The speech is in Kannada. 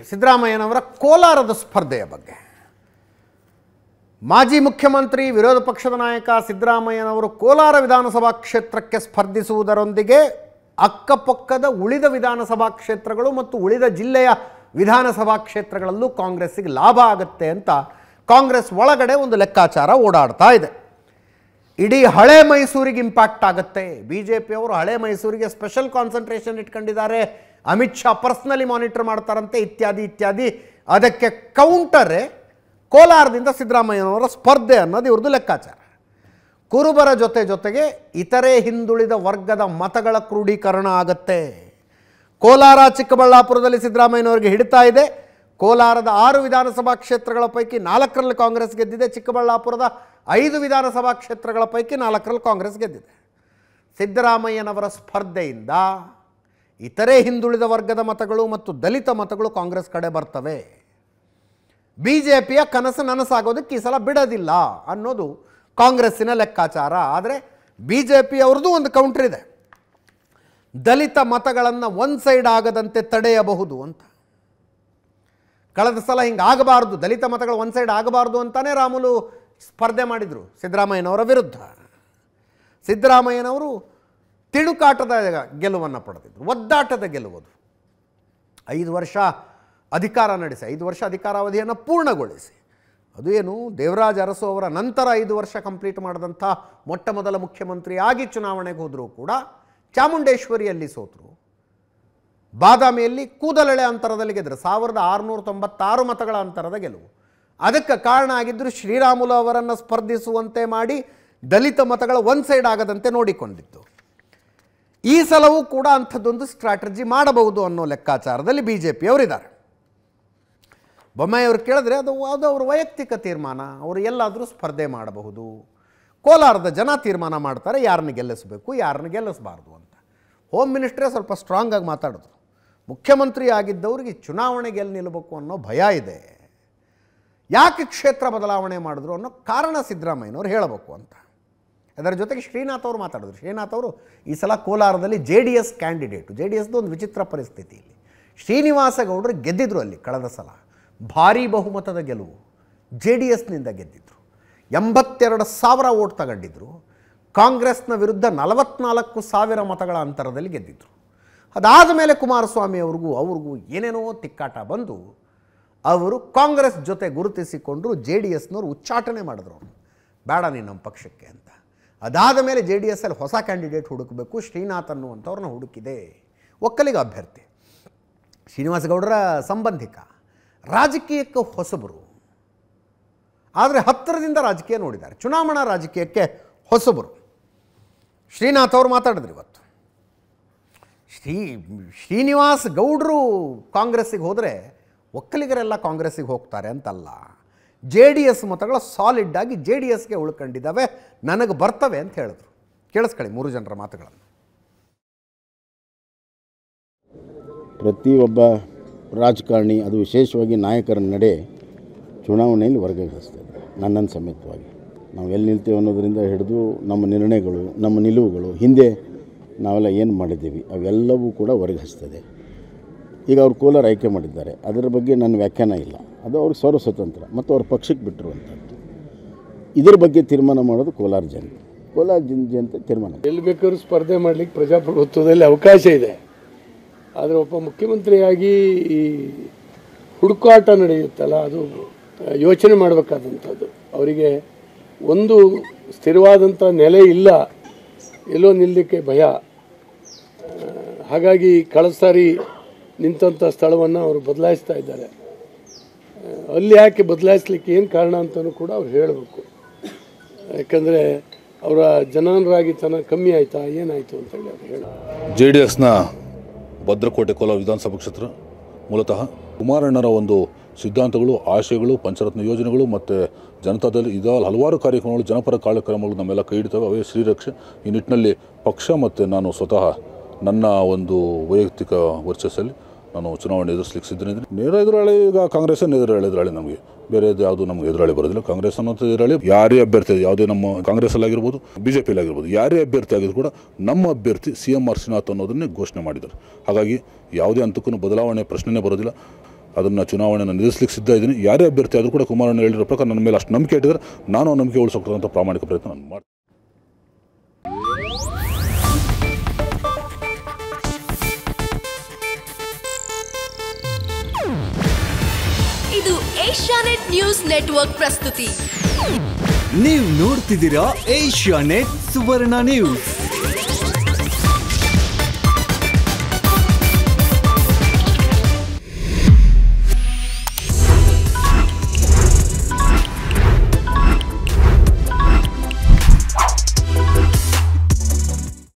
ಸಿದ್ದರಾಮಯ್ಯನವರ ಕೋಲಾರದ ಸ್ಪರ್ಧೆಯ ಬಗ್ಗೆ ಮಾಜಿ ಮುಖ್ಯಮಂತ್ರಿ ವಿರೋಧ ಪಕ್ಷದ ನಾಯಕ ಸಿದ್ದರಾಮಯ್ಯನವರು ಕೋಲಾರ ವಿಧಾನಸಭಾ ಕ್ಷೇತ್ರಕ್ಕೆ ಸ್ಪರ್ಧಿಸುವುದರೊಂದಿಗೆ ಅಕ್ಕಪಕ್ಕದ ಉಳಿದ ವಿಧಾನಸಭಾ ಕ್ಷೇತ್ರಗಳು ಮತ್ತು ಉಳಿದ ಜಿಲ್ಲೆಯ ವಿಧಾನಸಭಾ ಕ್ಷೇತ್ರಗಳಲ್ಲೂ ಕಾಂಗ್ರೆಸ್ಸಿಗೆ ಲಾಭ ಆಗುತ್ತೆ ಅಂತ ಕಾಂಗ್ರೆಸ್ ಒಳಗಡೆ ಒಂದು ಲೆಕ್ಕಾಚಾರ ಓಡಾಡ್ತಾ ಇದೆ ಇಡೀ ಹಳೆ ಮೈಸೂರಿಗೆ ಇಂಪ್ಯಾಕ್ಟ್ ಆಗುತ್ತೆ ಬಿ ಜೆ ಪಿಯವರು ಹಳೆ ಮೈಸೂರಿಗೆ ಸ್ಪೆಷಲ್ ಕಾನ್ಸಂಟ್ರೇಷನ್ ಇಟ್ಕೊಂಡಿದ್ದಾರೆ ಅಮಿತ್ ಶಾ ಪರ್ಸ್ನಲಿ ಮಾನಿಟರ್ ಮಾಡ್ತಾರಂತೆ ಇತ್ಯಾದಿ ಇತ್ಯಾದಿ ಅದಕ್ಕೆ ಕೌಂಟರೇ ಕೋಲಾರದಿಂದ ಸಿದ್ದರಾಮಯ್ಯನವರ ಸ್ಪರ್ಧೆ ಅನ್ನೋದು ಇವ್ರದ್ದು ಲೆಕ್ಕಾಚಾರ ಕುರುಬರ ಜೊತೆ ಜೊತೆಗೆ ಇತರೆ ಹಿಂದುಳಿದ ವರ್ಗದ ಮತಗಳ ಕ್ರೋಢೀಕರಣ ಆಗತ್ತೆ ಕೋಲಾರ ಚಿಕ್ಕಬಳ್ಳಾಪುರದಲ್ಲಿ ಸಿದ್ದರಾಮಯ್ಯನವರಿಗೆ ಹಿಡಿತಾ ಇದೆ ಕೋಲಾರದ ಆರು ವಿಧಾನಸಭಾ ಕ್ಷೇತ್ರಗಳ ಪೈಕಿ ನಾಲ್ಕರಲ್ಲಿ ಕಾಂಗ್ರೆಸ್ ಗೆದ್ದಿದೆ ಚಿಕ್ಕಬಳ್ಳಾಪುರದ ಐದು ವಿಧಾನಸಭಾ ಕ್ಷೇತ್ರಗಳ ಪೈಕಿ ನಾಲ್ಕರಲ್ಲಿ ಕಾಂಗ್ರೆಸ್ ಗೆದ್ದಿದೆ ಸಿದ್ದರಾಮಯ್ಯನವರ ಸ್ಪರ್ಧೆಯಿಂದ ಇತರೆ ಹಿಂದುಳಿದ ವರ್ಗದ ಮತಗಳು ಮತ್ತು ದಲಿತ ಮತಗಳು ಕಾಂಗ್ರೆಸ್ ಕಡೆ ಬರ್ತವೆ ಬಿ ಜೆ ಪಿಯ ಕನಸು ನನಸಾಗೋದಕ್ಕೆ ಈ ಸಲ ಬಿಡೋದಿಲ್ಲ ಅನ್ನೋದು ಕಾಂಗ್ರೆಸ್ಸಿನ ಲೆಕ್ಕಾಚಾರ ಆದರೆ ಬಿ ಜೆ ಪಿಯವ್ರದ್ದು ಒಂದು ಕೌಂಟ್ರ್ ಇದೆ ದಲಿತ ಮತಗಳನ್ನು ಒನ್ ಸೈಡ್ ಆಗದಂತೆ ತಡೆಯಬಹುದು ಅಂತ ಕಳೆದ ಸಲ ಹಿಂಗೆ ಆಗಬಾರ್ದು ದಲಿತ ಮತಗಳು ಒನ್ ಸೈಡ್ ಆಗಬಾರ್ದು ಅಂತಾನೆ ರಾಮುಲು ಸ್ಪರ್ಧೆ ಮಾಡಿದರು ಸಿದ್ದರಾಮಯ್ಯನವರ ವಿರುದ್ಧ ಸಿದ್ದರಾಮಯ್ಯನವರು ತಿಣುಕಾಟದ ಗೆಲುವನ್ನು ಪಡೆದಿದ್ರು ಒದ್ದಾಟದ ಗೆಲುವುದು ಐದು ವರ್ಷ ಅಧಿಕಾರ ನಡೆಸಿ ಐದು ವರ್ಷ ಅಧಿಕಾರಾವಧಿಯನ್ನು ಪೂರ್ಣಗೊಳಿಸಿ ಅದು ಏನು ದೇವರಾಜ ಅರಸು ಅವರ ನಂತರ ಐದು ವರ್ಷ ಕಂಪ್ಲೀಟ್ ಮಾಡಿದಂಥ ಮೊಟ್ಟ ಮೊದಲ ಮುಖ್ಯಮಂತ್ರಿ ಆಗಿ ಚುನಾವಣೆಗೆ ಹೋದರೂ ಕೂಡ ಚಾಮುಂಡೇಶ್ವರಿಯಲ್ಲಿ ಸೋತರು ಬಾದಾಮಿಯಲ್ಲಿ ಕೂದಲೆಳೆ ಅಂತರದಲ್ಲಿ ಗೆದ್ದರು ಸಾವಿರದ ಆರುನೂರ ತೊಂಬತ್ತಾರು ಮತಗಳ ಅಂತರದ ಗೆಲುವು ಅದಕ್ಕೆ ಕಾರಣ ಆಗಿದ್ದರು ಶ್ರೀರಾಮುಲು ಅವರನ್ನು ಸ್ಪರ್ಧಿಸುವಂತೆ ಮಾಡಿ ದಲಿತ ಮತಗಳ ಒನ್ ಸೈಡ್ ಆಗದಂತೆ ನೋಡಿಕೊಂಡಿದ್ದು ಈ ಸಲವೂ ಕೂಡ ಅಂಥದ್ದೊಂದು ಸ್ಟ್ರಾಟಜಿ ಮಾಡಬಹುದು ಅನ್ನೋ ಲೆಕ್ಕಾಚಾರದಲ್ಲಿ ಬಿ ಜೆ ಪಿಯವರಿದ್ದಾರೆ ಬೊಮ್ಮಾಯಿ ಅವ್ರು ಕೇಳಿದ್ರೆ ಅದು ಅದು ಅವ್ರ ವೈಯಕ್ತಿಕ ತೀರ್ಮಾನ ಅವರು ಎಲ್ಲಾದರೂ ಸ್ಪರ್ಧೆ ಮಾಡಬಹುದು ಕೋಲಾರದ ಜನ ತೀರ್ಮಾನ ಮಾಡ್ತಾರೆ ಯಾರನ್ನ ಗೆಲ್ಲಿಸಬೇಕು ಯಾರನ್ನ ಗೆಲ್ಲಿಸಬಾರ್ದು ಅಂತ ಹೋಮ್ ಮಿನಿಸ್ಟ್ರೇ ಸ್ವಲ್ಪ ಸ್ಟ್ರಾಂಗಾಗಿ ಮಾತಾಡಿದ್ರು ಮುಖ್ಯಮಂತ್ರಿ ಆಗಿದ್ದವ್ರಿಗೆ ಚುನಾವಣೆ ಗೆಲ್ಲಿ ನಿಲ್ಲಬೇಕು ಅನ್ನೋ ಭಯ ಇದೆ ಯಾಕೆ ಕ್ಷೇತ್ರ ಬದಲಾವಣೆ ಮಾಡಿದ್ರು ಅನ್ನೋ ಕಾರಣ ಸಿದ್ದರಾಮಯ್ಯನವ್ರು ಹೇಳಬೇಕು ಅಂತ ಅದರ ಜೊತೆಗೆ ಶ್ರೀನಾಥ್ ಅವರು ಮಾತಾಡಿದ್ರು ಶ್ರೀನಾಥ್ ಅವರು ಈ ಸಲ ಕೋಲಾರದಲ್ಲಿ J D S candidate J D ಎಸ್ದು ಒಂದು ವಿಚಿತ್ರ ಪರಿಸ್ಥಿತಿ ಇಲ್ಲಿ ಶ್ರೀನಿವಾಸ ಗೌಡರು ಗೆದ್ದಿದ್ರು ಅಲ್ಲಿ ಕಳೆದ ಸಲ ಭಾರೀ ಬಹುಮತದ ಗೆಲುವು ಜೆ ಡಿ ಎಸ್ನಿಂದ ಗೆದ್ದಿದ್ರು ಎಂಬತ್ತೆರಡು ಸಾವಿರ ಓಟ್ ತಗೊಂಡಿದ್ರು ಕಾಂಗ್ರೆಸ್ನ ವಿರುದ್ಧ ನಲವತ್ನಾಲ್ಕು ಸಾವಿರ ಮತಗಳ ಅಂತರದಲ್ಲಿ ಗೆದ್ದಿದ್ರು ಅದಾದ ಮೇಲೆ ಕುಮಾರಸ್ವಾಮಿ ಅವ್ರಿಗೂ ಅವ್ರಿಗೂ ಏನೇನೋ ತಿಕ್ಕಾಟ ಬಂದು ಅವರು ಕಾಂಗ್ರೆಸ್ ಜೊತೆ ಗುರುತಿಸಿಕೊಂಡ್ರು ಜೆ ಡಿ ಎಸ್ನವ್ರು ಉಚ್ಚಾಟನೆ ಮಾಡಿದ್ರು ಅವ್ರು ಬೇಡ ನೀನು ನಮ್ಮ ಪಕ್ಷಕ್ಕೆ ಅಂತ ಅದಾದ ಮೇಲೆ ಜೆ ಡಿ ಎಸ್ಸಲ್ಲಿ ಹೊಸ ಕ್ಯಾಂಡಿಡೇಟ್ ಹುಡುಕಬೇಕು ಶ್ರೀನಾಥ್ ಅನ್ನುವಂಥವ್ರನ್ನ ಹುಡುಕಿದೆ ಒಕ್ಕಲಿಗ ಅಭ್ಯರ್ಥಿ ಶ್ರೀನಿವಾಸ ಗೌಡರ ಸಂಬಂಧಿಕ ರಾಜಕೀಯಕ್ಕೆ ಹೊಸಬರು ಆದರೆ ಹತ್ತಿರದಿಂದ ರಾಜಕೀಯ ನೋಡಿದ್ದಾರೆ ಚುನಾವಣಾ ರಾಜಕೀಯಕ್ಕೆ ಹೊಸಬರು ಶ್ರೀನಾಥ್ ಅವರು ಮಾತಾಡಿದ್ರು ಇವತ್ತು ಶ್ರೀ ಶ್ರೀನಿವಾಸ್ ಗೌಡರು ಕಾಂಗ್ರೆಸ್ಸಿಗೆ ಹೋದರೆ ಒಕ್ಕಲಿಗರೆಲ್ಲ ಕಾಂಗ್ರೆಸ್ಸಿಗೆ ಹೋಗ್ತಾರೆ ಅಂತಲ್ಲ ಜೆ ಡಿ ಎಸ್ ಮತಗಳು ಸಾಲಿಡ್ ಆಗಿ ಜೆ ಡಿ ಎಸ್ಗೆ ಉಳ್ಕೊಂಡಿದ್ದಾವೆ ನನಗೆ ಬರ್ತವೆ ಅಂತ ಹೇಳಿದ್ರು ಕೇಳಿಸ್ಕೊಳ್ಳಿ ಮೂರು ಜನರ ಮಾತುಗಳನ್ನು ಪ್ರತಿಯೊಬ್ಬ ರಾಜಕಾರಣಿ ಅದು ವಿಶೇಷವಾಗಿ ನಾಯಕರ ನಡೆ ಚುನಾವಣೆಯಲ್ಲಿ ಹೊರಗೆಳಿಸ್ತದೆ ನನ್ನನ್ನು ಸಮೇತವಾಗಿ ನಾವು ಎಲ್ಲಿ ನಿಲ್ತೇವೆ ಅನ್ನೋದರಿಂದ ಹಿಡಿದು ನಮ್ಮ ನಿರ್ಣಯಗಳು ನಮ್ಮ ನಿಲುವುಗಳು ಹಿಂದೆ ನಾವೆಲ್ಲ ಏನು ಮಾಡಿದ್ದೀವಿ ಅವೆಲ್ಲವೂ ಕೂಡ ಹೊರಗಿಸ್ತದೆ ಈಗ ಅವ್ರು ಕೋಲಾರ ಆಯ್ಕೆ ಮಾಡಿದ್ದಾರೆ ಅದರ ಬಗ್ಗೆ ನನ್ನ ವ್ಯಾಖ್ಯಾನ ಇಲ್ಲ ಅದು ಅವ್ರಿಗೆ ಸರ್ವ ಸ್ವತಂತ್ರ ಮತ್ತು ಅವ್ರ ಪಕ್ಷಕ್ಕೆ ಬಿಟ್ಟಿರುವಂಥದ್ದು ಇದ್ರ ಬಗ್ಗೆ ತೀರ್ಮಾನ ಮಾಡೋದು ಕೋಲಾರ ಜನತೆ ಕೋಲಾರ ಜನ ಜನತೆ ತೀರ್ಮಾನ ಎಲ್ಲಿ ಬೇಕಾದ್ರೂ ಸ್ಪರ್ಧೆ ಮಾಡಲಿಕ್ಕೆ ಪ್ರಜಾಪ್ರಭುತ್ವದಲ್ಲಿ ಅವಕಾಶ ಇದೆ ಆದರೆ ಒಬ್ಬ ಮುಖ್ಯಮಂತ್ರಿಯಾಗಿ ಈ ಹುಡುಕಾಟ ನಡೆಯುತ್ತಲ್ಲ ಅದು ಯೋಚನೆ ಮಾಡಬೇಕಾದಂಥದ್ದು ಅವರಿಗೆ ಒಂದು ಸ್ಥಿರವಾದಂಥ ನೆಲೆ ಇಲ್ಲ ಎಲ್ಲೋ ನಿಲ್ಲಲಿಕ್ಕೆ ಭಯ ಆ, ಹಾಗಾಗಿ ಕಳೆದ ಸಾರಿ ನಿಂತಂಥ ಸ್ಥಳವನ್ನು ಅವರು ಬದಲಾಯಿಸ್ತಾ ಇದ್ದಾರೆ ಆ, ಅಲ್ಲಿ ಯಾಕೆ ಬದಲಾಯಿಸ್ಲಿಕ್ಕೆ ಏನು ಕಾರಣ ಅಂತಲೂ ಕೂಡ ಅವ್ರು ಹೇಳಬೇಕು ಯಾಕಂದರೆ ಅವರ ಜನಾನುರಾಗಿತನ ಕಮ್ಮಿ ಆಯಿತಾ ಏನಾಯಿತು ಅಂತೇಳಿ ಅವ್ರು ಹೇಳ ಜೆ ಡಿ ಎಸ್ನ ಭದ್ರಕೋಟೆ ಕೋಲಾರ ವಿಧಾನಸಭಾ ಕ್ಷೇತ್ರ ಮೂಲತಃ ಕುಮಾರಣ್ಣರ ಒಂದು ಸಿದ್ಧಾಂತಗಳು ಆಶಯಗಳು ಪಂಚರತ್ನ ಯೋಜನೆಗಳು ಮತ್ತು ಜನತಾದಲ್ಲಿ ಇದ ಹಲವಾರು ಕಾರ್ಯಕ್ರಮಗಳು ಜನಪರ ಕಾರ್ಯಕ್ರಮಗಳು ನಮ್ಮೆಲ್ಲ ಕೈ ಹಿಡಿತವೆ ಅವೇ ಶ್ರೀರಕ್ಷೆ ಈ ನಿಟ್ಟಿನಲ್ಲಿ ಪಕ್ಷ ಮತ್ತು ನಾನು ಸ್ವತಃ ನನ್ನ ಒಂದು ವೈಯಕ್ತಿಕ ವರ್ಚಸ್ಸಲ್ಲಿ ನಾನು ಚುನಾವಣೆ ಎದುರಿಸಲಿಕ್ಕೆ ಸಿದ್ಧನಿದ್ದೀನಿ ನೇರ ಎದುರಾಳಿ ಈಗ ಕಾಂಗ್ರೆಸ್ ನೇರ ಎದುರಾಳಿ ನಮಗೆ ಬೇರೆ ಯಾವುದು ನಮಗೆ ಎದುರಾಳಿ ಬರೋದಿಲ್ಲ ಕಾಂಗ್ರೆಸ್ ಅನ್ನೋಂಥ ಎದುರಾಳಿ ಯಾರೇ ಅಭ್ಯರ್ಥಿ ಯಾವುದೇ ನಮ್ಮ ಕಾಂಗ್ರೆಸ್ಸಲ್ಲಿ ಆಗಿರ್ಬೋದು ಬಿ ಜೆ ಪಿಯಲ್ಲಿ ಆಗಿರ್ಬೋದು ಯಾರೇ ಅಭ್ಯರ್ಥಿ ಆಗಿದ್ರು ಕೂಡ ನಮ್ಮ ಅಭ್ಯರ್ಥಿ ಸಿ ಎಂ ಆರ್ ಶ್ರೀನಾಥ್ ಅನ್ನೋದನ್ನೇ ಘೋಷಣೆ ಮಾಡಿದ್ದಾರೆ ಹಾಗಾಗಿ ಯಾವುದೇ ಹಂತಕ್ಕೂ ಬದಲಾವಣೆ ಪ್ರಶ್ನೆನೇ ಬರೋದಿಲ್ಲ ಅದನ್ನು ಚುನಾವಣೆಯನ್ನು ನಿಲ್ಲಿಸ್ಲಿಕ್ಕೆ ಸಿದ್ಧ ಇದ್ದೀನಿ ಯಾರೇ ಅಭ್ಯರ್ಥಿ ಆದರೂ ಕೂಡ ಕುಮಾರಣ್ಣ ಹೇಳಿರೋ ಪ್ರಕಾರ ನನ್ನ ಮೇಲೆ ಅಷ್ಟು ನಂಬಿಕೆ ಇಟ್ಟಿದ್ದಾರೆ ನಾನು ಆ ನಂಬಿಕೆ ಉಳಿಸೋಕ್ಕಂಥ ಪ್ರಾಮಾಣಿಕ ಪ್ರಯತ್ನ ನಾನು ಮಾಡ್ತೀನಿ ಇದು ಏಷ್ಯಾನೆಟ್ ನ್ಯೂಸ್ ನೆಟ್ವರ್ಕ್ ಪ್ರಸ್ತುತಿ ನೀವು ನೋಡ್ತಿದ್ದೀರಾ ಏಷ್ಯಾ ನೆಟ್ ಸುವರ್ಣ ನ್ಯೂಸ್